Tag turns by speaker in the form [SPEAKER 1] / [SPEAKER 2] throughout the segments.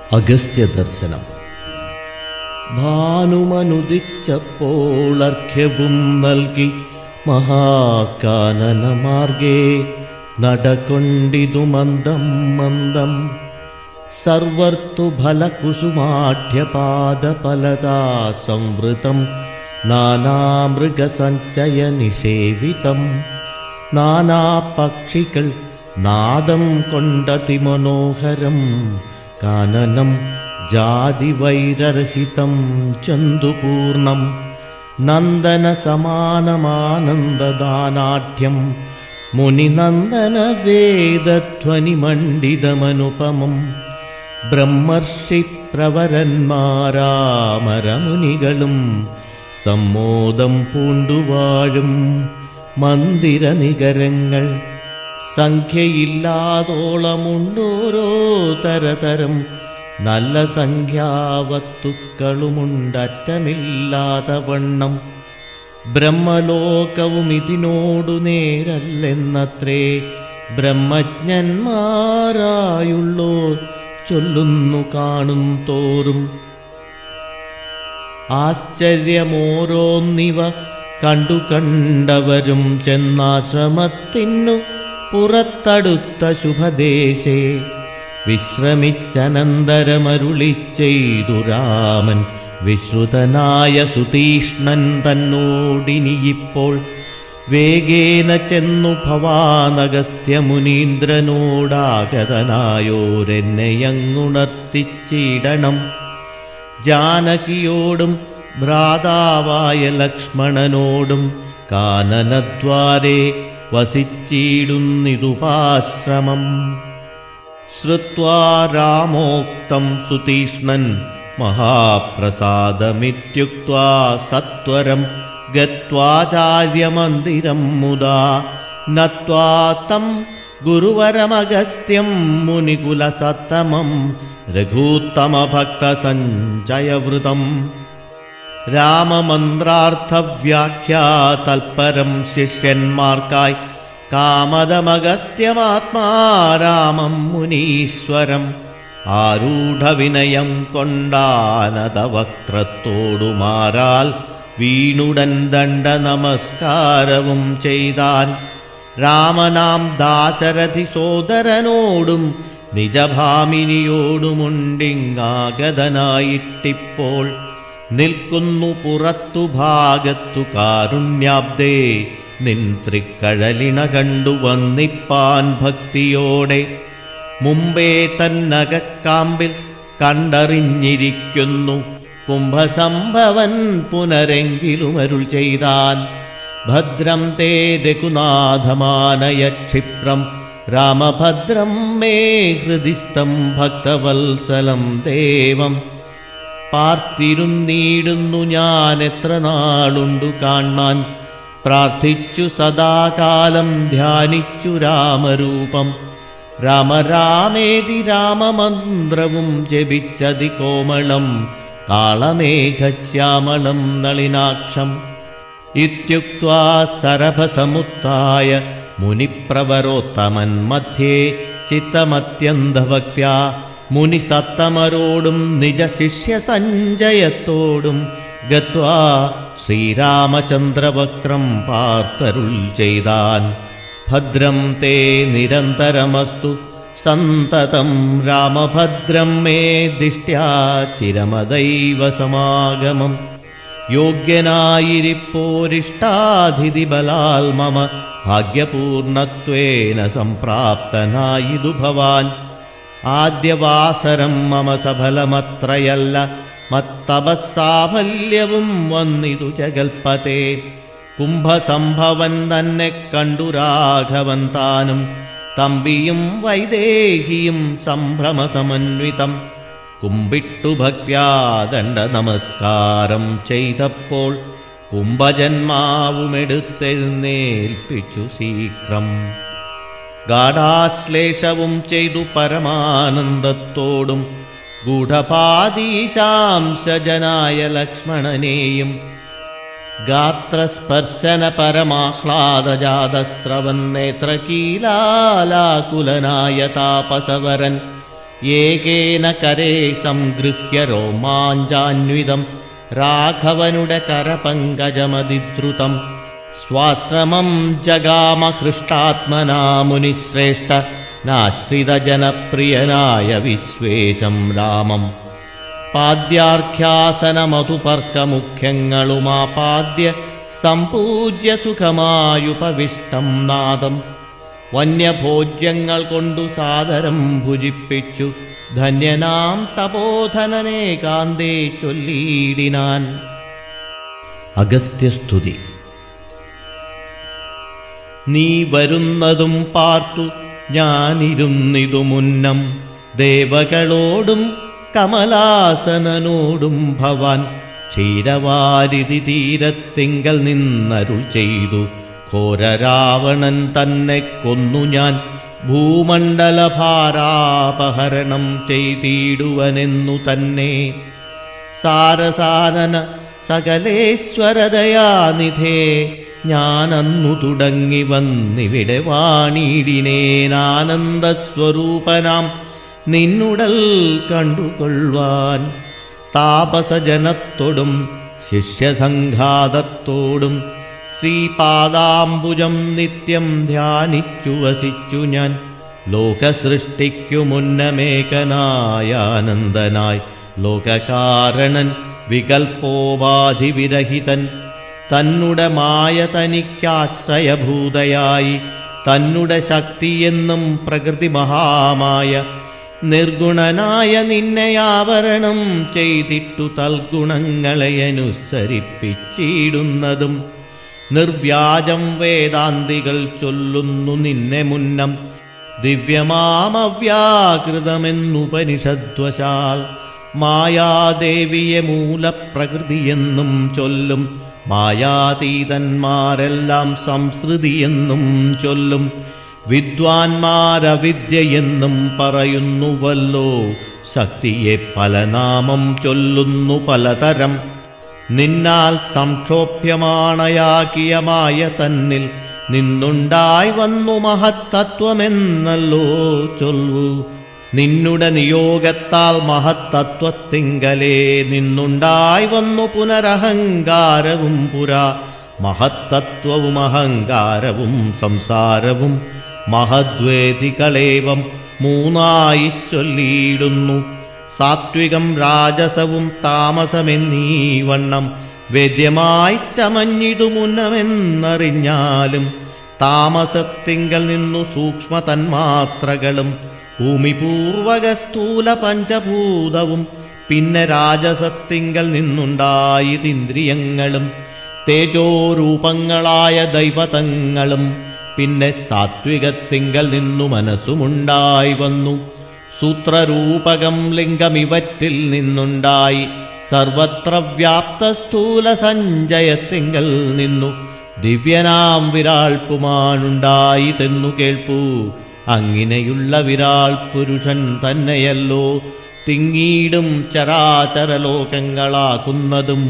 [SPEAKER 1] അഗസ്ത്യ ദർശനം ഭാനുമനുദിച്ചപ്പോൾ അർഘ്യവും നൽകി മഹാകാനനമാർഗേ നടകൊണ്ടിതു മന്ദം മന്ദം സർവർത്തുഫലകുസുമാഢ്യപാദഫലതാ സംവൃതം നാനാമൃഗസഞ്ചയനിഷേവിതം നാനാപക്ഷികൾ നാദം കൊണ്ടതിമനോഹരം കാനനം ജാതിവൈരർഹിതം ചന്തുപൂർണം നന്ദനസമാനമാനന്ദദാനാഢ്യം മുനിനന്ദനവേദധ്വനിമണ്ഡിതമനുപമം ബ്രഹ്മർഷിപ്രവരന്മാരാമരമുനികളും സമ്മോദം പൂണ്ടുവാഴും മന്ദിരനികരങ്ങൾ സംഖ്യയില്ലാതോളമുണ്ടോരോ തരതരം നല്ല സംഖ്യാവത്തുക്കളുമുണ്ടറ്റമില്ലാത്ത വണ്ണം ബ്രഹ്മലോകവും ഇതിനോടു നേരല്ലെന്നത്രേ ബ്രഹ്മജ്ഞന്മാരായുള്ളോ ചൊല്ലുന്നു കാണും തോറും ആശ്ചര്യമോരോന്നിവ കണ്ടു കണ്ടവരും ചെന്നാശ്രമത്തിനു പുറത്തടുത്ത ശുഭദേശേ വിശ്രമിച്ചനന്തരമരുളി ചെയ്തു രാമൻ വിശ്രുതനായ സുതീഷ്ണൻ തന്നോടിനിയിപ്പോൾ വേഗേന ചെന്നു ഭവാനഗസ്ത്യമുനീന്ദ്രനോടാഗതനായോരെന്നെയങ്ങുണർത്തിച്ചിടണം ജാനകിയോടും ഭ്രാതാവായ ലക്ഷ്മണനോടും കാനനദ്വാരെ വസിച്ചിടുന്നിതുപാശ്രമം ശ്രുത്വാ രാമോക്തം സുതീഷ്ണൻ മഹാപ്രസാദമിത്യുക്വാ സത്വരം ഗത്വാചാര്യമന്ദിരം മുദാ നത്വാ തം ഗുരുവരമഗസ്ത്യം മുനികുലസത്തമം രഘൂത്തമഭക്തസഞ്ചയവൃതം രാമമന്ത്രാർത്ഥവ്യാഖ്യാ തൽപരം ശിഷ്യന്മാർക്കായി കാമദമഗസ്ത്യമാത്മാരാമം മുനീശ്വരം ആരൂഢവിനയം കൊണ്ടാനതവക്ത്രത്തോടുമാറാൽ വീണുടൻ ദണ്ഡ നമസ്കാരവും ചെയ്താൻ രാമനാം ദാശരഥി സോദരനോടും നിജഭാമിനിയോടുമുണ്ടിങ്ങാഗതനായിട്ടിപ്പോൾ നിൽക്കുന്നു പുറത്തു ഭാഗത്തു കാരുണ്യാബ്ദേ നിൻ തൃക്കഴലിണ കണ്ടു വന്നിപ്പാൻ ഭക്തിയോടെ മുമ്പേ തന്നകക്കാമ്പിൽ കണ്ടറിഞ്ഞിരിക്കുന്നു കുംഭസംഭവൻ പുനരെങ്കിലും അരുൾ ചെയ്താൻ ഭദ്രം തേ രഘുനാഥമാനയ ക്ഷിപ്രം രാമഭദ്രം മേ ഹൃദിസ്ഥം ഭക്തവത്സലം ദേവം പാർത്തിരുന്നീടുന്നു ഞാൻ എത്ര നാളുണ്ടു കാൺമാൻ പ്രാർത്ഥിച്ചു സദാകാലം ധ്യാനിച്ചു രാമരൂപം രാമരാമേതി രാമമന്ത്രവും ജപിച്ചതി കോമളം കാളമേഘശ്യാമളം നളിനാക്ഷം ഇത്യുക്വാ സരഭസമുത്തായ മുനിപ്രവരോത്തമൻ മധ്യേ ചിത്തമത്യന്തഭക്ത്യാ മുനിസത്തമരോടും നിജശിഷ്യ സഞ്ജയത്തോടും ഗത്വാ ശ്രീരാമചന്ദ്രവക്രം പാർത്തരുൾ ചെയ്താൻ ഭദ്രം തേ നിരന്തരമസ്തു സന്തതം രാമഭദ്രം മേ ദിഷ്ട്യാ ചിരമദൈവ സമാഗമം യോഗ്യനായിരിപ്പോരിഷ്ടാതിഥി ബലാൽ മമ ഭാഗ്യപൂർണത്വേന സംപ്രാപ്തനായിതു ഭവാൻ ആദ്യവാസരം മമ സഫലമത്രയല്ല മത്തപസാഫല്യവും വന്നിതു ജഗൽപതേ കുംഭസംഭവൻ തന്നെ കണ്ടു രാഘവൻ താനും തമ്പിയും വൈദേഹിയും സംഭ്രമസമന്വിതം കുമ്പിട്ടു ഭക്ത്യാദണ്ഡ നമസ്കാരം ചെയ്തപ്പോൾ കുംഭജന്മാവുമെടുത്തെഴുന്നേൽപ്പിച്ചു ശീഘ്രം ഗാഠാശ്ലേഷവും ചെയ്തു പരമാനന്ദത്തോടും ഗൂഢപാദീശാംശജനായ ലക്ഷ്മണനെയും ഗാത്രസ്പർശന പരമാഹ്ലാദജാതസ്രവൻ നേത്രകീലാലാകുലനായ താപസവരൻ ഏകേന കരേ സംഗൃഹ്യ രോമാഞ്ചാന്വിതം രാഘവനുടെ കരപങ്കജമതിദ്രുതം സ്വാശ്രമം ജഗാമ ഹൃഷ്ടാത്മനാ മുനിശ്രേഷ്ഠ നാശ്രിതജനപ്രിയനായ വിശ്വേശം രാമം പാദ്യാർഘ്യാസനമധുപർക്കമുഖ്യങ്ങളുമാപാദ്യ സംപൂജ്യ സുഖമായുപവിഷ്ടം നാദം വന്യഭോജ്യങ്ങൾ കൊണ്ടു സാദരം ഭുജിപ്പിച്ചു ധന്യനാം തപോധനനേകാന്തേ ചൊല്ലിയിടിനാൻ അഗസ്ത്യസ്തുതി നീ വരുന്നതും പാർത്തു ഞാനിരുന്നിതു മുന്നം ദേവകളോടും കമലാസനനോടും ഭവാൻ ക്ഷീരവാരിധി തീരത്തിങ്കൽ നിന്നരുൾ ചെയ്തു ഘോരരാവണൻ തന്നെ കൊന്നു ഞാൻ ഭൂമണ്ഡലഭാരാപഹരണം ചെയ്തിടുവനെന്നു തന്നെ സാരസാനന സകലേശ്വരദയാനിധേ ഞാനന്നു തുടങ്ങി വന്നിവിടെ വാണിടിനേനാനന്ദസ്വരൂപനാം നിന്നുടൽ കണ്ടുകൊള്ളുവാൻ താപസജനത്തോടും ശിഷ്യസംഘാതത്തോടും ശ്രീപാദാംബുജം നിത്യം ധ്യാനിച്ചു വസിച്ചു ഞാൻ ലോകസൃഷ്ടിക്കു മുന്നമേകനായാനന്ദനായി ലോകകാരണൻ വികൽപ്പോപാധിവിരഹിതൻ തന്നുടെ മായ തനിക്കാശ്രയഭൂതയായി തന്നുടെ ശക്തിയെന്നും പ്രകൃതി മഹാമായ നിർഗുണനായ നിന്നെ ആവരണം ചെയ്തിട്ടു തൽഗുണങ്ങളെ അനുസരിപ്പിച്ചിടുന്നതും നിർവ്യാജം വേദാന്തികൾ ചൊല്ലുന്നു നിന്നെ മുന്നം ദിവ്യമാമവ്യാകൃതമെന്നുപനിഷദ്വശാൽ മായാദേവിയെ മൂലപ്രകൃതിയെന്നും ചൊല്ലും മായാതീതന്മാരെല്ലാം സംസൃതിയെന്നും ചൊല്ലും വിദ്വാൻമാരവിദ്യയെന്നും പറയുന്നുവല്ലോ ശക്തിയെ പല നാമം ചൊല്ലുന്നു പലതരം നിന്നാൽ സംക്ഷോഭ്യമാണയാക്കിയ മായ തന്നിൽ നിന്നുണ്ടായി വന്നു മഹത്തത്വമെന്നല്ലോ ചൊല്ലു നിന്നുടെ നിയോഗത്താൽ മഹത്തത്വത്തിങ്കലേ നിന്നുണ്ടായി വന്നു പുനരഹങ്കാരവും പുരാ മഹത്തത്വവും അഹങ്കാരവും സംസാരവും മഹദ്വേദികളേവം മൂന്നായി ചൊല്ലിയിടുന്നു സാത്വികം രാജസവും താമസമെന്നീ വണ്ണം വേദ്യമായി ചമഞ്ഞിടു മുന്നമെന്നറിഞ്ഞാലും താമസത്തിങ്കൽ നിന്നു സൂക്ഷ്മ തന്മാത്രകളും ഭൂമിപൂർവക സ്ഥൂല പഞ്ചഭൂതവും പിന്നെ രാജസത്തിങ്കൽ നിന്നുണ്ടായതിന്ദ്രിയങ്ങളും തേജോരൂപങ്ങളായ ദൈവതങ്ങളും പിന്നെ സാത്വികത്തിങ്കൽ നിന്നു മനസ്സുമുണ്ടായി വന്നു സൂത്രരൂപകം ലിംഗമിവറ്റിൽ നിന്നുണ്ടായി സർവത്ര വ്യാപ്ത സ്ഥൂല സഞ്ചയത്തിങ്കൽ നിന്നു ദിവ്യനാം വിരാൾ പുമാനുണ്ടായിതെന്നു കേൾപ്പൂ അങ്ങിനെയുള്ള വിരാൾ പുരുഷൻ തന്നെയല്ലോ തിങ്ങീടും ചരാചരലോകങ്ങളാക്കുന്നതും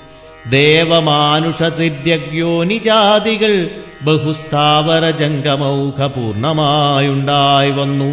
[SPEAKER 1] ദേവമാനുഷതിര്യഗ്യോനിജാതികൾ ബഹുസ്ഥാവര ജംഗമൗഖ പൂർണ്ണമായുണ്ടായി വന്നു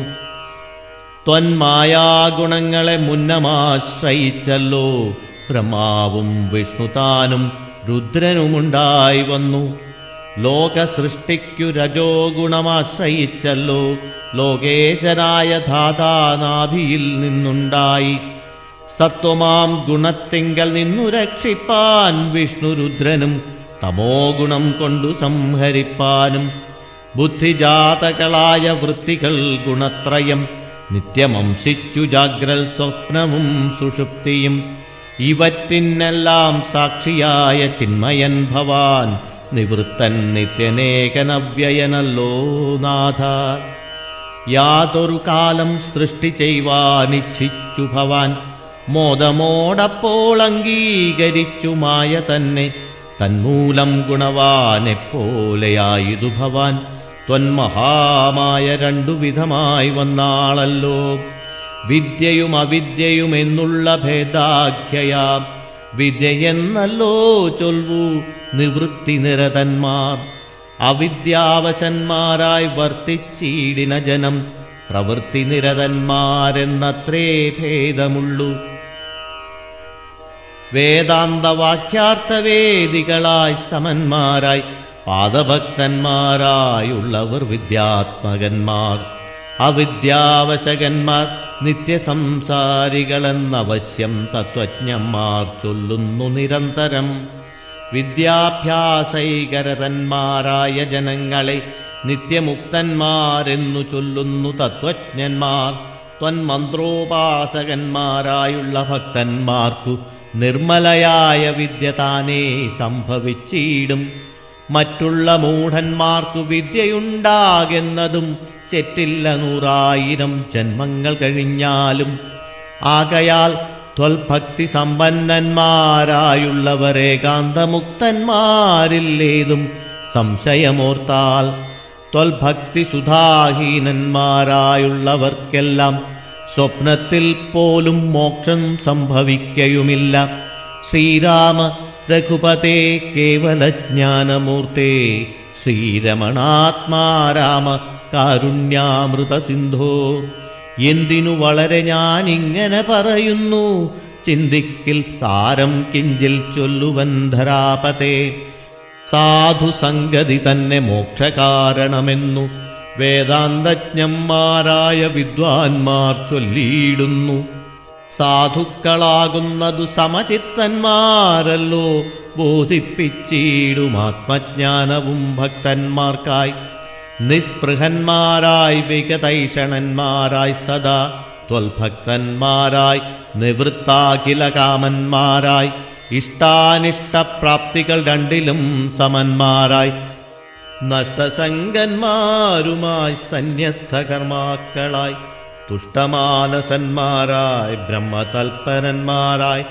[SPEAKER 1] ത്വന്മായാഗുണങ്ങളെ മുന്നമാശ്രയിച്ചല്ലോ ബ്രഹ്മാവും വിഷ്ണുതാനും രുദ്രനുമുണ്ടായി വന്നു ലോകസൃഷ്ടിക്കു രജോ ഗുണമാശ്രയിച്ചല്ലോ ലോകേശനായ ധാതാനാഭിയിൽ നിന്നുണ്ടായി സത്വമാം ഗുണത്തിങ്കൽ നിന്നു രക്ഷിപ്പാൻ വിഷ്ണുരുദ്രനും തമോ ഗുണം കൊണ്ടു സംഹരിപ്പാനും ബുദ്ധിജാതകളായ വൃത്തികൾ ഗുണത്രയം നിത്യമംശിച്ചു ജാഗ്രൽ സ്വപ്നവും സുഷുപ്തിയും ഇവറ്റിനെല്ലാം സാക്ഷിയായ ചിന്മയൻ ഭവാൻ നിവൃത്തൻ നിത്യനേകനവ്യയനല്ലോ നാഥ യാതൊരു കാലം സൃഷ്ടി ചെയ്യുവാനിച്ഛിച്ചു ഭവാൻ മോദമോടപ്പോൾ അംഗീകരിച്ചു മായ തന്നെ തന്മൂലം ഗുണവാനെപ്പോലെയായതു ഭവാൻ ത്വന്മഹാമായ രണ്ടു വിധമായി വന്നാളല്ലോ വിദ്യയും അവിദ്യയും എന്നുള്ള ഭേദാഖ്യയാ വിദ്യയെന്നല്ലോ ചൊൽവു നിവൃത്തി നിരതന്മാർ അവിദ്യാവശന്മാരായി വർത്തിച്ചീടിന ജനം പ്രവൃത്തി നിരതന്മാരെന്നത്രേ ഭേദമുള്ളൂ വേദാന്തവാക്യാർത്ഥവേദികളായി സമന്മാരായി പാദഭക്തന്മാരായുള്ളവർ വിദ്യാത്മകന്മാർ അവിദ്യാവശകന്മാർ നിത്യസംസാരികളെന്നവശ്യം തത്വജ്ഞന്മാർ ചൊല്ലുന്നു നിരന്തരം വിദ്യാഭ്യാസൈകരതന്മാരായ ജനങ്ങളെ നിത്യമുക്തന്മാരെന്നു ചൊല്ലുന്നു തത്വജ്ഞന്മാർ ത്വന്മന്ത്രോപാസകന്മാരായുള്ള ഭക്തന്മാർക്കു നിർമ്മലയായ വിദ്യ താനേ സംഭവിച്ചിടും മറ്റുള്ള മൂഢന്മാർക്കു വിദ്യയുണ്ടാകുന്നതും ചെറ്റില്ല നൂറായിരം ജന്മങ്ങൾ കഴിഞ്ഞാലും ആകയാൽ ത്വൽഭക്തി സമ്പന്നന്മാരായുള്ളവരെ കാന്തമുക്തന്മാരില്ലേതും സംശയമോർത്താൽ ത്വൽഭക്തി സുധാഹീനന്മാരായുള്ളവർക്കെല്ലാം സ്വപ്നത്തിൽ പോലും മോക്ഷം സംഭവിക്കയുമില്ല ശ്രീരാമ രഘുപതേ കേവലജ്ഞാനമൂർത്തേ ശ്രീരമണാത്മാരാമ കാരുണ്യാമൃത സിന്ധോ എന്തിനു വളരെ ഞാനിങ്ങനെ പറയുന്നു ചിന്തിക്കിൽ സാരം കിഞ്ചിൽ ചൊല്ലുവൻ ധരാപതേ സാധുസംഗതി തന്നെ മോക്ഷകാരണമെന്നു വേദാന്തജ്ഞന്മാരായ വിദ്വാൻമാർ ചൊല്ലിയിടുന്നു സാധുക്കളാകുന്നതു സമചിത്തന്മാരല്ലോ ബോധിപ്പിച്ചിടും ആത്മജ്ഞാനവും ഭക്തന്മാർക്കായി നിസ്പൃഹന്മാരായി വിഗതൈഷണന്മാരായി സദാ ത്വൽഭക്തന്മാരായി നിവൃത്താഖില കാമന്മാരായി ഇഷ്ടാനിഷ്ടപ്രാപ്തികൾ രണ്ടിലും സമന്മാരായി നഷ്ടസംഗന്മാരുമായി സന്യസ്തകർമാക്കളായി തുഷ്ടമാനസന്മാരായി ബ്രഹ്മതൽപരന്മാരായി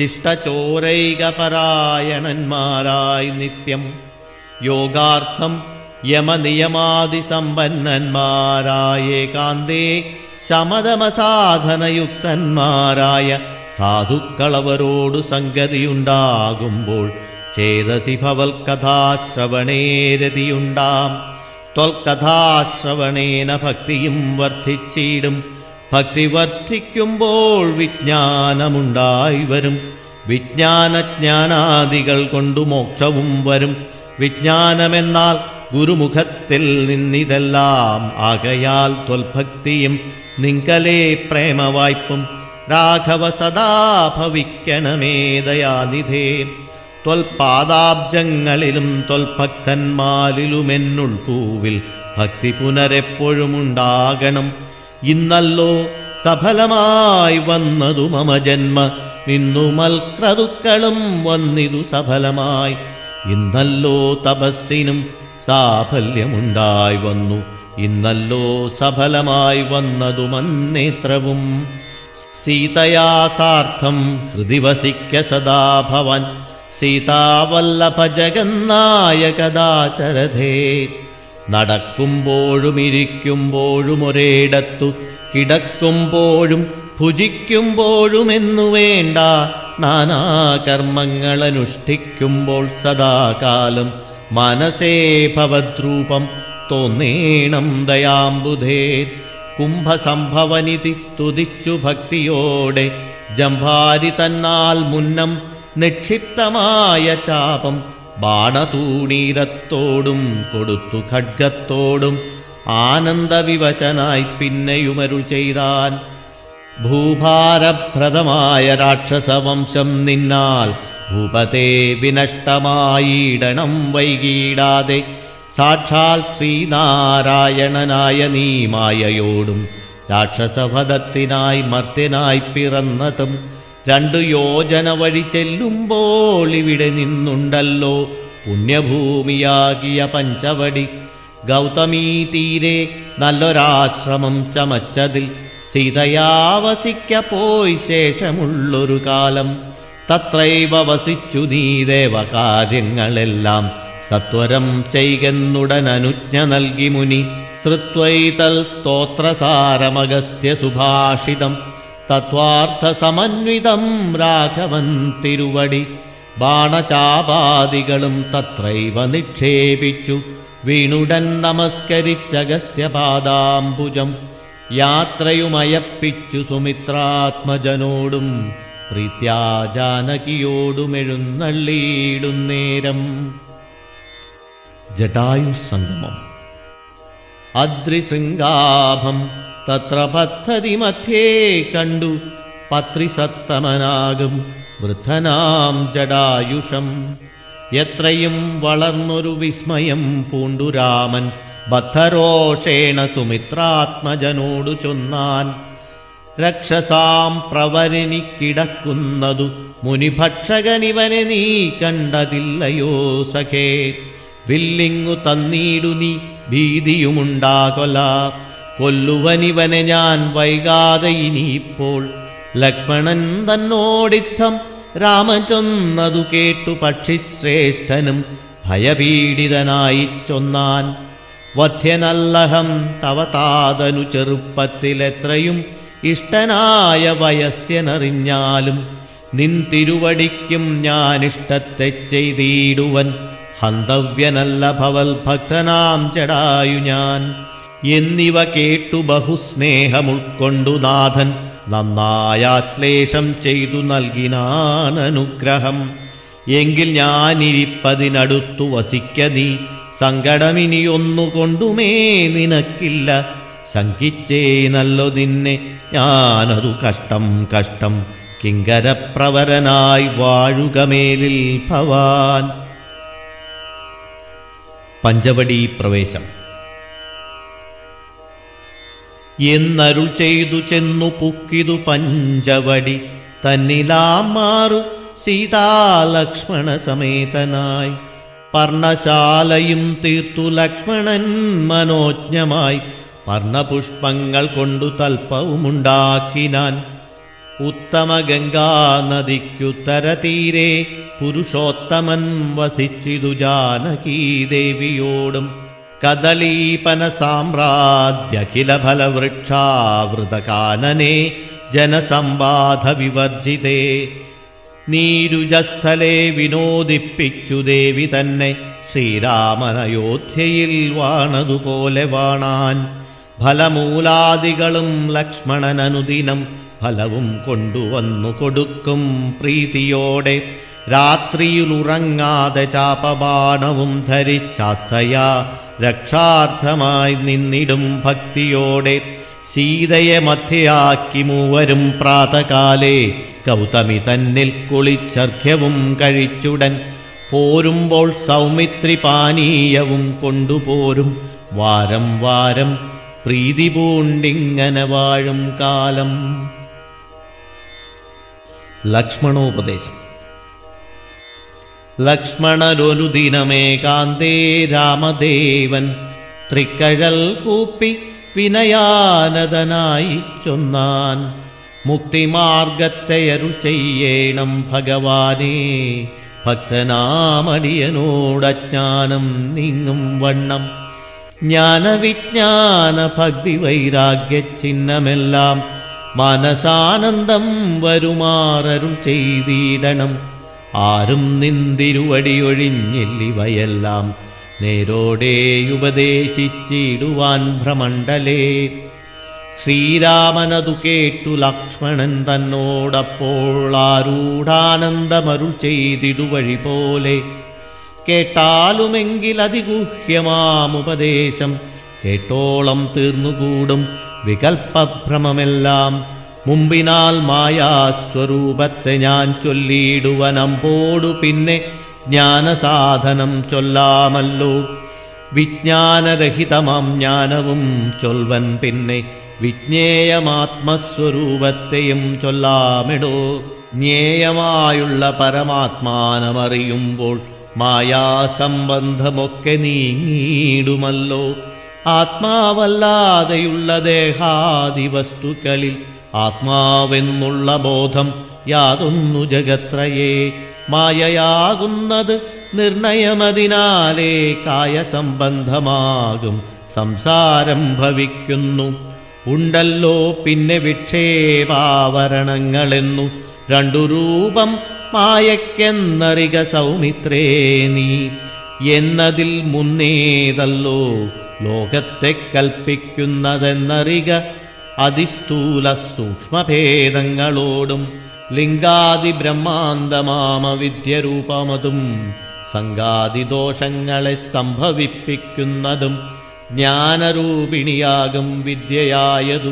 [SPEAKER 1] ശിഷ്ടചോരൈകപരായണന്മാരായി നിത്യം യോഗാർത്ഥം യമനിയമാതിസമ്പന്നന്മാരായ ഏകാന്തേ ശമതമസാധനയുക്തന്മാരായ സാധുക്കളവരോടു സംഗതിയുണ്ടാകുമ്പോൾ ചേതസി ഭവൽക്കഥാശ്രവണേരതിയുണ്ടാം ത്വൽക്കഥാശ്രവണേന ഭക്തിയും വർദ്ധിച്ചിടും ഭക്തി വർദ്ധിക്കുമ്പോൾ വിജ്ഞാനമുണ്ടായി വരും വിജ്ഞാനജ്ഞാനാദികൾ കൊണ്ടു മോക്ഷവും വരും വിജ്ഞാനമെന്നാൽ ഗുരുമുഖത്തിൽ നിന്നിതെല്ലാം ആകയാൽ ത്വൽഭക്തിയും നിങ്കലേ പ്രേമവായ്പും രാഘവ സദാ ഭവിക്കണമേ ദയാനിധേ ത്വൽപാദാബ്ജങ്ങളിലും ത്വൽഭക്തന്മാരിലുമെന്നുൾക്കൂവിൽ ഭക്തി പുനരെപ്പോഴുമുണ്ടാകണം ഇന്നല്ലോ സഫലമായി വന്നതു മമ ജന്മ നിന്നു മൽക്രതുക്കളും വന്നിതു സഫലമായി ഇന്നല്ലോ തപസ്സിനും സാഫല്യമുണ്ടായി വന്നു ഇന്നല്ലോ സഫലമായി വന്നതു മന്നേത്രവും സീതയാ സാർത്ഥം ഹൃദി വസിക്ക സദാ ഭവൻ സീതാവല്ലഭ ജഗന്നായകദാശരഥേ നടക്കുമ്പോഴും ഇരിക്കുമ്പോഴും ഒരേടത്തു കിടക്കുമ്പോഴും ഭുജിക്കുമ്പോഴുമെന്നു വേണ്ട നാനാകർമ്മങ്ങൾ അനുഷ്ഠിക്കുമ്പോൾ സദാകാലം മനസേ ഭവദ്രൂപം തോന്നേണം ദയാംബുധേ കുംഭസംഭവനിധി സ്തുതിച്ചു ഭക്തിയോടെ ജംഭാരി തന്നാൽ മുന്നം നിക്ഷിപ്തമായ ചാപം ബാണതൂണീരത്തോടും കൊടുത്തു ഖഡ്ഗത്തോടും ആനന്ദവിവശനായി പിന്നെയുമരുൾ ചെയ്താൻ ഭൂഭാരഭ്രതമായ രാക്ഷസവംശം നിന്നാൽ ഭൂപതേ വിനഷ്ടമായിടണം വൈകീടാതെ സാക്ഷാൽ ശ്രീനാരായണനായ നീ മായയോടും രാക്ഷസഭദത്തിനായി മർത്യനായി പിറന്നതും രണ്ടു യോജന വഴി ചെല്ലുമ്പോൾ ഇവിടെ നിന്നുണ്ടല്ലോ പുണ്യഭൂമിയാകിയ പഞ്ചവടി ഗൗതമീ തീരെ നല്ലൊരാശ്രമം ചമച്ചതിൽ സീതയാവസിക്ക പോയി ശേഷമുള്ളൊരു കാലം തത്രൈവ വസിച്ചു നീ ദേവകാര്യങ്ങളെല്ലാം സത്വരം ചെയ്കെന്നുടനനുജ്ഞ നൽകി മുനി ശ്രുത്വൈതൽ സ്തോത്രസാരമഗസ്ത്യ സുഭാഷിതം തത്വാർത്ഥസമന്വിതം രാഘവൻ തിരുവടി ബാണചാപാദികളും തത്രൈവ നിക്ഷേപിച്ചു വീണുടൻ നമസ്കരിച്ചഗസ്ത്യപാദാംബുജം യാത്രയുമയപ്പിച്ചു സുമിത്രാത്മജനോടും പ്രീത്യാ ജാനകിയോടുമെഴുന്നള്ളിയിടുന്നേരം ജടായുസംഗമം അദ്രിശൃംഗാഭം തത്ര പദ്ധതി മധ്യേ കണ്ടു പത്രിസത്തമനാകും വൃദ്ധനാം ജടായുഷം എത്രയും വളർന്നൊരു വിസ്മയം പൂണ്ടു രാമൻ ബദ്ധരോഷേണ സുമിത്രാത്മജനോടു ചൊന്നാൻ രക്ഷസാം പ്രവരനി കിടക്കുന്നതു മുനിഭക്ഷകനിവനെ നീ കണ്ടതില്ലയോ സഖേ വില്ലിങ്ങു തന്നീടു നീ ഭീതിയുമുണ്ടാകൊല കൊല്ലുവനിവനെ ഞാൻ വൈകാതെ ഇനിയിപ്പോൾ ലക്ഷ്മണൻ തന്നോടിത്തം രാമൻ ചൊന്നതു കേട്ടു പക്ഷിശ്രേഷ്ഠനും ഭയപീഡിതനായി ചൊന്നാൻ വധ്യനല്ലഹം തവ താതനു ചെറുപ്പത്തിലെത്രയും ഇഷ്ടനായ വയസ്യനറിഞ്ഞാലും നിൻ തിരുവടിക്കും ഞാനിഷ്ടത്തെ ചെയ്തിടുവൻ ഹന്തവ്യനല്ല ഭവൽ ഭക്തനാം ജടായു ഞാൻ എന്നിവ കേട്ടു ബഹുസ്നേഹമുൾക്കൊണ്ടു നാഥൻ നന്നായാശ്ലേഷം ചെയ്തു നൽകിനാൻ അനുഗ്രഹം എങ്കിൽ ഞാനിരിപ്പതിനടുത്തു വസിക്ക നീ സങ്കടമിനിയൊന്നുകൊണ്ടുമേ നിനക്കില്ല ശങ്കിച്ചേ നല്ലോ നിന്നെ ഞാനതു കഷ്ടം കഷ്ടം കിങ്കരപ്രവരനായി വാഴുകമേലിൽ ഭവാൻ പഞ്ചവടി പ്രവേശം എന്നരുൾ ചെയ്തു ചെന്നു പുക്കിതു പഞ്ചവടി തന്നിലാമാറു സീതാലക്ഷ്മണ സമേതനായി പർണശാലയും തീർത്തു ലക്ഷ്മണൻ മനോജ്ഞമായി പർണപുഷ്പങ്ങൾ കൊണ്ടു തൽപ്പവുമുണ്ടാക്കിനാൻ ഉത്തമ ഗംഗാ നദിക്കുത്തരതീരെ പുരുഷോത്തമൻ വസിച്ചിതു ജാനകീദേവിയോടും കദളീപന സാമ്രാജ്യഖില ഫലവൃക്ഷാവൃതകാനനെ ജനസമ്പാധ വിവർജിതേ നീരുജസ്ഥലെ വിനോദിപ്പിച്ചു ദേവി തന്നെ ശ്രീരാമനയോധ്യയിൽ വാണതുപോലെ വാണാൻ ഫലമൂലാദികളും ലക്ഷ്മണനനുദിനം ഫലവും കൊണ്ടുവന്നു കൊടുക്കും പ്രീതിയോടെ രാത്രിയിലുറങ്ങാതെ ചാപബാണവും ധരിച്ചാസ്തയാ രക്ഷാർത്ഥമായി നിന്നിടും ഭക്തിയോടെ സീതയെ മധ്യയാക്കി മൂവരും പ്രാതകാലേ ഗൗതമി തന്നിൽ കുളിച്ചർഘ്യവും കഴിച്ചുടൻ പോരുമ്പോൾ സൗമിത്രി പാനീയവും കൊണ്ടുപോരും വാരം വാരം പ്രീതി പൂണ്ടിങ്ങനെ വാഴും കാലം ലക്ഷ്മണോപദേശം ലക്ഷ്മണരൊരു ദിനമേകാന്തേ രാമദേവൻ തൃക്കഴൽ കൂപ്പി വിനയാനതനായി ചൊന്നാൻ മുക്തിമാർഗത്തെയരു ചെയ്യേണം ഭഗവാനേ ഭക്തനാമടിയനോടജ്ഞാനം നീങ്ങും വണ്ണം ജ്ഞാനവിജ്ഞാന ഭക്തി വൈരാഗ്യ ചിഹ്നമെല്ലാം മനസാനന്ദം വരുമാറരുൾ ചെയ്തിടണം ആരും നിന്തിരുവടിയൊഴിഞ്ഞില്ലിവയെല്ലാം നേരോടെ ഉപദേശിച്ചിടുവാൻ ഭ്രമണ്ഡലേ ശ്രീരാമനതു കേട്ടു ലക്ഷ്മണൻ തന്നോടപ്പോൾ ആരൂഢാനന്ദമരുൾ ചെയ്തിടുവഴി പോലെ കേട്ടാലുമെങ്കിൽ അതിഗുഹ്യമാമുപദേശം കേട്ടോളം തീർന്നുകൂടും വികൽപ്പഭ്രമമെല്ലാം മുമ്പിനാൽ മായാസ്വരൂപത്തെ ഞാൻ ചൊല്ലിയിടുവനമ്പോടു പിന്നെ ജ്ഞാനസാധനം ചൊല്ലാമല്ലോ വിജ്ഞാനരഹിതമാം ജ്ഞാനവും ചൊൽവൻ പിന്നെ വിജ്ഞേയമാത്മസ്വരൂപത്തെയും ചൊല്ലാമിടോ ജ്ഞേയമായുള്ള പരമാത്മാനമറിയുമ്പോൾ മായാസംബന്ധമൊക്കെ നീങ്ങിയിടുമല്ലോ ആത്മാവല്ലാതെയുള്ള ദേഹാദി വസ്തുക്കളിൽ ആത്മാവെന്നുള്ള ബോധം യാതൊന്നു ജഗത്രയേ മായയാകുന്നത് നിർണയമതിനാലേ കായസംബന്ധമാകും സംസാരം ഭവിക്കുന്നു ഉണ്ടല്ലോ പിന്നെ വിക്ഷേപാവരണങ്ങളെന്നു രണ്ടു രൂപം മായക്കെന്നറിക സൗമിത്രേ നീ എന്നതിൽ മുന്നേതല്ലോ ലോകത്തെ കൽപ്പിക്കുന്നതെന്നറിക അതിസ്ഥൂല സൂക്ഷ്മഭേദങ്ങളോടും ലിംഗാദി ബ്രഹ്മാന്തമാമ വിദ്യരൂപമതും സംഗാദിദോഷങ്ങളെ സംഭവിപ്പിക്കുന്നതും ജ്ഞാനരൂപിണിയാകും വിദ്യയായതു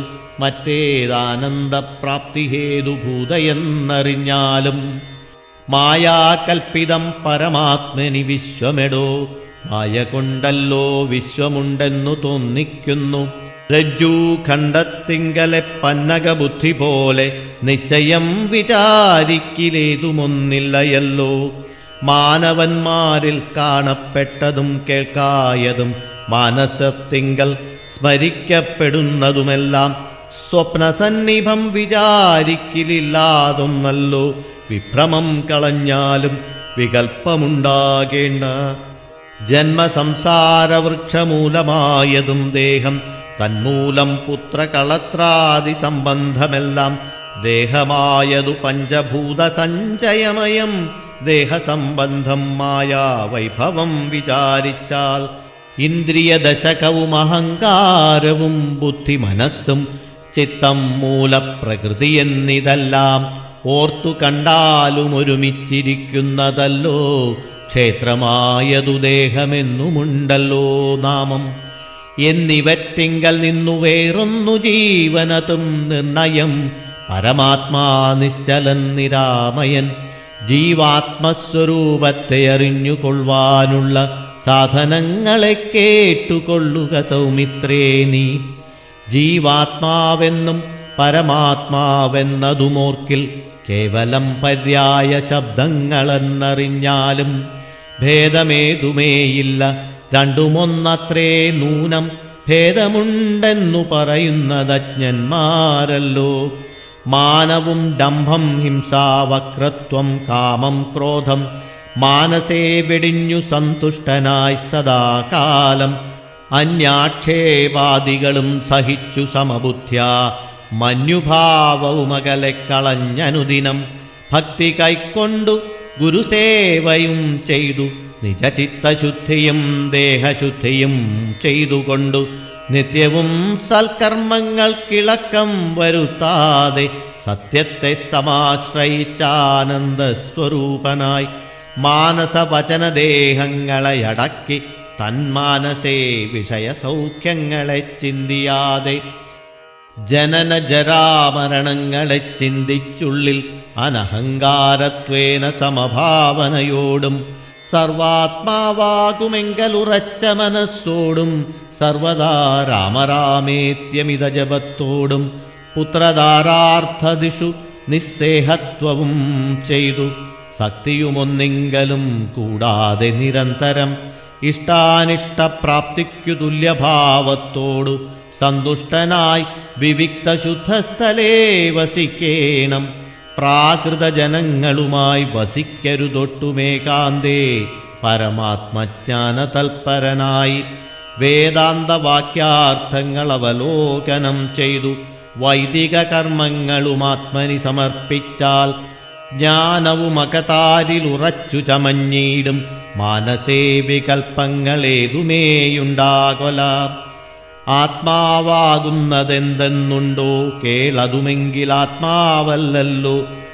[SPEAKER 1] മറ്റേതാനന്ദപ്രാപ്തിഹേതുഭൂതയെന്നറിഞ്ഞാലും മായാകൽപ്പിതം പരമാത്മനി വിശ്വമെടോ മായ കൊണ്ടല്ലോ വിശ്വമുണ്ടെന്നു തോന്നിക്കുന്നു രജ്ജു ഖണ്ഡത്തിങ്കലെ പന്നകബുദ്ധി പോലെ നിശ്ചയം വിചാരിക്കിലേതുമൊന്നില്ലയല്ലോ മാനവന്മാരിൽ കാണപ്പെട്ടതും കേൾക്കായതും മാനസത്തിങ്കൽ സ്മരിക്കപ്പെടുന്നതുമെല്ലാം സ്വപ്നസന്നിഭം വിചാരിക്കിലില്ലാതൊന്നല്ലോ വിഭ്രമം കളഞ്ഞാലും വികൽപ്പമുണ്ടാകേണ്ട ജന്മസംസാരവൃക്ഷമൂലമായതും ദേഹം തന്മൂലം പുത്രകളത്രാദി സംബന്ധമെല്ലാം ദേഹമായതു പഞ്ചഭൂത സഞ്ചയമയം ദേഹസംബന്ധം മായാ വൈഭവം വിചാരിച്ചാൽ ഇന്ദ്രിയദശകവും അഹങ്കാരവും ബുദ്ധി മനസ്സും ചിത്തം മൂലപ്രകൃതി എന്നിതെല്ലാം ഓർത്തു കണ്ടാലും ഒരുമിച്ചിരിക്കുന്നതല്ലോ ക്ഷേത്രമായതു ദേഹമെന്നുമുണ്ടല്ലോ നാമം എന്നിവറ്റിങ്കൽ നിന്നു വേറൊന്നു ജീവനതും നിർണയം പരമാത്മാ നിശ്ചലൻ നിരാമയൻ ജീവാത്മസ്വരൂപത്തെ അറിഞ്ഞുകൊള്ളുവാനുള്ള സാധനങ്ങളെ കേട്ടുകൊള്ളുക സൗമിത്രേ നീ ജീവാത്മാവെന്നും പരമാത്മാവെന്നതുമോർക്കിൽ കേവലം പര്യായ ശബ്ദങ്ങളെന്നറിഞ്ഞാലും ഭേദമേതുമേയില്ല രണ്ടുമൊന്നത്രേ നൂനം ഭേദമുണ്ടെന്നു പറയുന്നതജ്ഞന്മാരല്ലോ മാനവും ഡംഭം ഹിംസാവക്രത്വം കാമം ക്രോധം മാനസേ വെടിഞ്ഞു സന്തുഷ്ടനായി സദാകാലം അന്യാക്ഷേപാദികളും സഹിച്ചു സമബുദ്ധ്യ മഞ്ഞുഭാവവുമകലെ കളഞ്ഞനുദിനം ഭക്തി കൈക്കൊണ്ടു ഗുരുസേവയും ചെയ്തു നിജചിത്തശുദ്ധിയും ദേഹശുദ്ധിയും ചെയ്തുകൊണ്ടു നിത്യവും സൽക്കർമ്മങ്ങൾക്കിളക്കം വരുത്താതെ സത്യത്തെ സമാശ്രയിച്ചാനന്ദസ്വരൂപനായി മാനസവചനദേഹങ്ങളെ അടക്കി തന്മാനസേ വിഷയസൗഖ്യങ്ങളെ ചിന്തിയാതെ ജനന ജരാമരണങ്ങളെ ചിന്തിച്ചുള്ളിൽ അനഹങ്കാരത്വേന സമഭാവനയോടും സർവാത്മാവാകുമെങ്കലുറച്ച മനസ്സോടും സർവദാ രാമരാമേത്യമിത ജപത്തോടും പുത്രധാരാർത്ഥദിഷു നിസ്സേഹത്വവും ചെയ്തു ശക്തിയുമൊന്നിങ്കലും കൂടാതെ നിരന്തരം ഇഷ്ടാനിഷ്ടപ്രാപ്തിക്കു തുല്യഭാവത്തോടു സന്തുഷ്ടനായി വിവിക്തശുദ്ധസ്ഥലേ വസിക്കേണം പ്രാകൃതജനങ്ങളുമായി വസിക്കരുതൊട്ടുമേകാന്തേ പരമാത്മജ്ഞാന തൽപരനായി വേദാന്തവാക്യാർത്ഥങ്ങൾ അവലോകനം ചെയ്തു വൈദിക കർമ്മങ്ങളും ആത്മനി സമർപ്പിച്ചാൽ ജ്ഞാനവുമകതാരിലുറച്ചു ചമഞ്ഞിടും മാനസേ വികൽപ്പങ്ങളേതുമേയുണ്ടാകൊല ആത്മാവാകുന്നതെന്തെന്നുണ്ടോ കേളതുമെങ്കിൽ ആത്മാവല്ലല്ലോ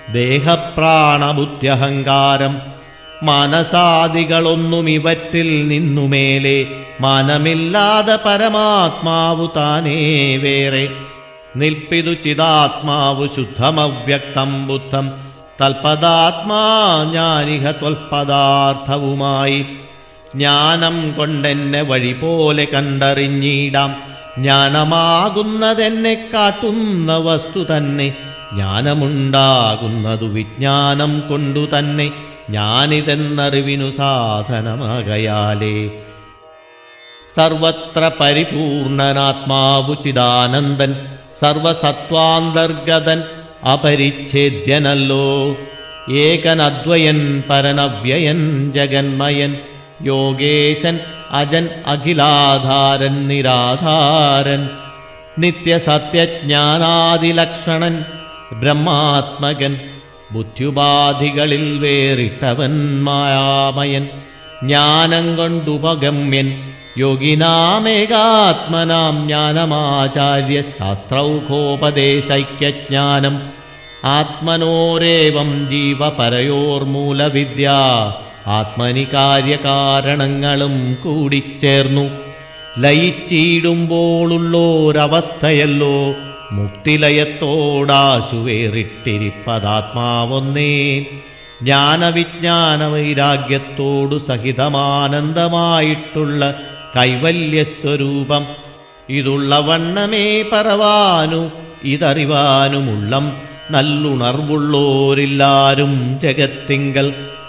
[SPEAKER 1] ദേഹപ്രാണബുദ്ധ്യഹങ്കാരം മനസാദികളൊന്നും ഇവറ്റിൽ നിന്നുമേലെ മനമില്ലാതെ പരമാത്മാവു താനേ വേറെ നിൽപ്പിതു ചിതാത്മാവു ശുദ്ധമവ്യക്തം ബുദ്ധം തൽപദാത്മാ ജ്ഞാനിഹ ത്വൽപദാർത്ഥവുമായി ജ്ഞാനം കൊണ്ടെന്നെ വഴി പോലെ കണ്ടറിഞ്ഞിടാം ജ്ഞാനമാകുന്നതെന്നെ കാട്ടുന്ന വസ്തു തന്നെ ജ്ഞാനമുണ്ടാകുന്നതു വിജ്ഞാനം കൊണ്ടു തന്നെ ഞാനിതെന്നറിവിനു സാധനമാകയാലേ സർവത്ര പരിപൂർണനാത്മാവു ചിദാനന്ദൻ സർവസത്വാന്തർഗതൻ അപരിച്ഛേദ്യനല്ലോ ഏകനദ്വയൻ പരനവ്യയൻ ജഗന്മയൻ യോഗേശൻ അജൻ അഖിലാധാരൻ നിരാധാരൻ നിത്യസത്യജ്ഞാനാദിലക്ഷണൻ ബ്രഹ്മാത്മകൻ ബുദ്ധ്യുപാധികളിൽ വേറിട്ടവൻ മായാമയൻ ജ്ഞാനം കൊണ്ടുപഗമ്യൻ യോഗിനാമേകാത്മനാം ജ്ഞാനമാചാര്യ ശാസ്ത്രൗഘോപദേശൈക്യജ്ഞാനം ആത്മനോരേവം ജീവപരയോർമൂലവിദ്യ ആത്മനി കാര്യകാരണങ്ങളും കൂടിച്ചേർന്നു ലയിച്ചിടുമ്പോളുള്ളോരവസ്ഥയല്ലോ മുക്തിലയത്തോടാശുവേറിട്ടിരിപ്പതാത്മാവൊന്നേ ജ്ഞാനവിജ്ഞാന വൈരാഗ്യത്തോടു സഹിതമാനന്ദമായിട്ടുള്ള കൈവല്യസ്വരൂപം ഇതുള്ള വണ്ണമേ പറവാനു ഇതറിവാനുമുള്ളം നല്ലുണർവുള്ളോരില്ലാരും ജഗത്തിങ്കൽ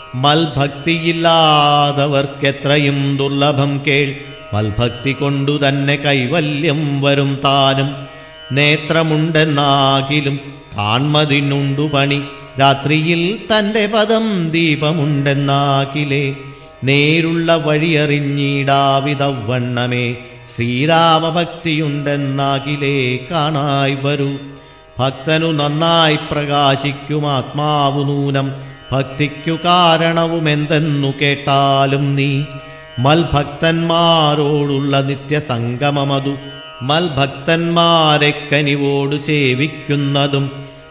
[SPEAKER 1] മൽഭക്തിയില്ലാതവർക്കെത്രയും ദുർലഭം കേൾ മൽഭക്തി കൊണ്ടു തന്നെ കൈവല്യം വരും താനും നേത്രമുണ്ടെന്നാകിലും കാൺമതിനുണ്ടു പണി രാത്രിയിൽ തന്റെ പദം ദീപമുണ്ടെന്നാകിലേ നേരുള്ള വഴിയറിഞ്ഞിടാവിതവണ്ണമേ ശ്രീരാമഭക്തിയുണ്ടെന്നാകിലേ കാണായി വരൂ ഭക്തനു നന്നായി പ്രകാശിക്കും ആത്മാവു നൂനം ഭക്തിക്കു കാരണവുമെന്തെന്നു കേട്ടാലും നീ മൽഭക്തന്മാരോടുള്ള നിത്യസംഗമമതു മൽഭക്തന്മാരെ കനിവോടു സേവിക്കുന്നതും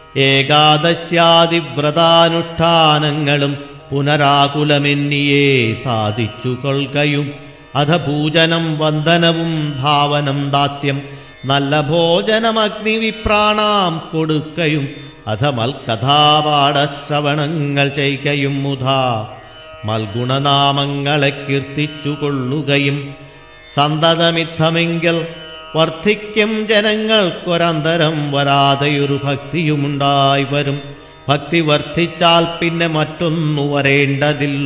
[SPEAKER 1] ഏകാദശ്യാതിവ്രതാനുഷ്ഠാനങ്ങളും പുനരാകുലമെന്നിയേ സാധിച്ചു കൊൾകയും അധ പൂജനം വന്ദനവും ഭാവനം ദാസ്യം നല്ല ഭോജനമഗ്നിവിപ്രാണാം കൊടുക്കയും അധ മൽകഥാപാഠശ്രവണങ്ങൾ ചെയ്കയും മുധാ മൽഗുണനാമങ്ങളെ കീർത്തിച്ചു കൊള്ളുകയും സന്തതമിത്തമെങ്കിൽ വർദ്ധിക്കും ജനങ്ങൾക്കൊരന്തരം വരാതെയൊരു ഭക്തിയുമുണ്ടായി വരും ഭക്തി വർദ്ധിച്ചാൽ പിന്നെ മറ്റൊന്നു വരേണ്ടതിൽ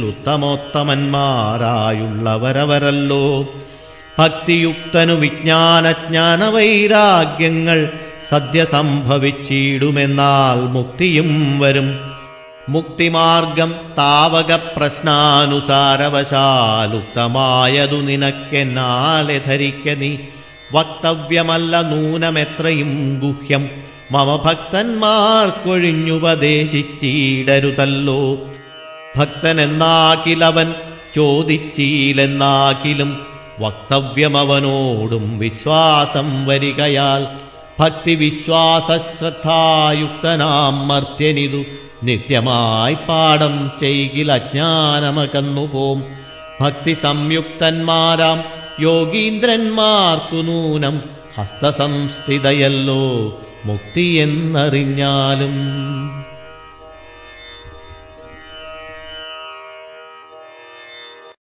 [SPEAKER 1] ഉത്തമോത്തമന്മാരായുള്ളവരവരല്ലോ ഭക്തിയുക്തനു വിജ്ഞാനജ്ഞാന വൈരാഗ്യങ്ങൾ സദ്യ സംഭവിച്ചിടുമെന്നാൽ മുക്തിയും വരും മുക്തിമാർഗം താവക പ്രശ്നാനുസാരവശാലുക്തമായതു നിനക്കെന്നാലെ ധരിക്ക നീ വക്തവ്യമല്ല നൂനമെത്രയും ഗുഹ്യം മമ ഭക്തന്മാർക്കൊഴിഞ്ഞുപദേശിച്ചിടരുതല്ലോ ഭക്തനെന്നാകിലവൻ ചോദിച്ചീലെന്നാകിലും വക്തവ്യമവനോടും വിശ്വാസം വരികയാൽ ഭക്തി വിശ്വാസശ്രദ്ധായുക്തനാം മർത്യനിതു നിത്യമായി പാഠം ചെയ്കിൽ അജ്ഞാനമകന്നു പോം ഭക്തി സംയുക്തന്മാരാം യോഗീന്ദ്രന്മാർക്കു നൂനം ഹസ്തസംസ്ഥിതയല്ലോ മുക്തിയെന്നറിഞ്ഞാലും